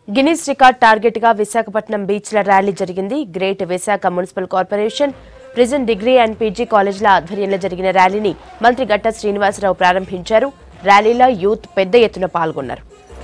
Guinness record target గా విశాఖపట్నం బీచ్ల rally జరిగింది great Visakha municipal corporation prism degree and PG కాలేజీల ఆధ్వర్యంలో జరిగిన ర్యాలీని మంత్రి గట్టా శ్రీనివాసరావు ప్రారంభించారు ర్యాలీలో యూత్ పెద్ద ఎత్తున పాల్గొన్నారు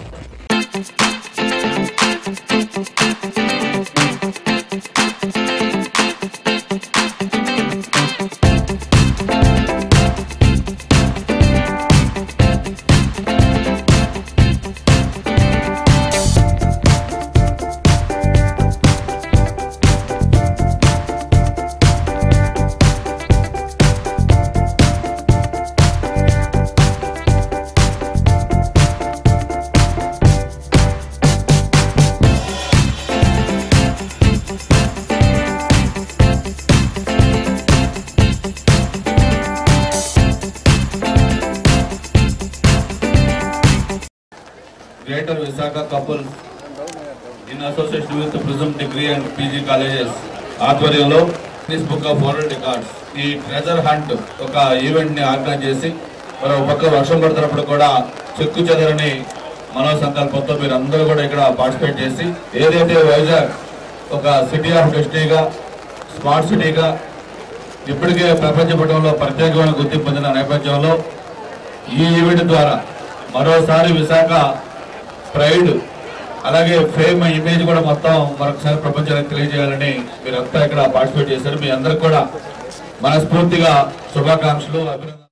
Greater Visakha couple in association with the Prism Degree and PG colleges ఆధ్వర్యంలో Guinness book of world records ఈ ట్రెజర్ హంట్ ఒక ఈవెంట్ ని ఆర్గనైజ్ చేసి మరి ఒక పక్క వర్షం పడుతున్నప్పుడు కూడా చెక్కు చెదరని మనో సంకల్పంతో మీరు అందరూ కూడా ఇక్కడ పార్టిసిపేట్ చేసి ఏదైతే వైజాగ్ ఒక సిటీ ఆఫ్ డెస్టినీగా స్మార్ట్ సిటీగా ఇప్పటికే ప్రపంచ పటంలో ప్రత్యేకమైన గుర్తింపు పొందిన నేపథ్యంలో ఈ ఈవెంట్ ద్వారా మరోసారి విశాఖ ప్రైడ్ అలాగే ఫేమ్ ఇమేజ్ కూడా మొత్తం మరొకసారి ప్రపంచానికి తెలియజేయాలని మీరంతా ఇక్కడ పార్టిసిపేట్ చేశారు మీ అందరికి కూడా మనస్ఫూర్తిగా శుభాకాంక్షలు అభినందనలు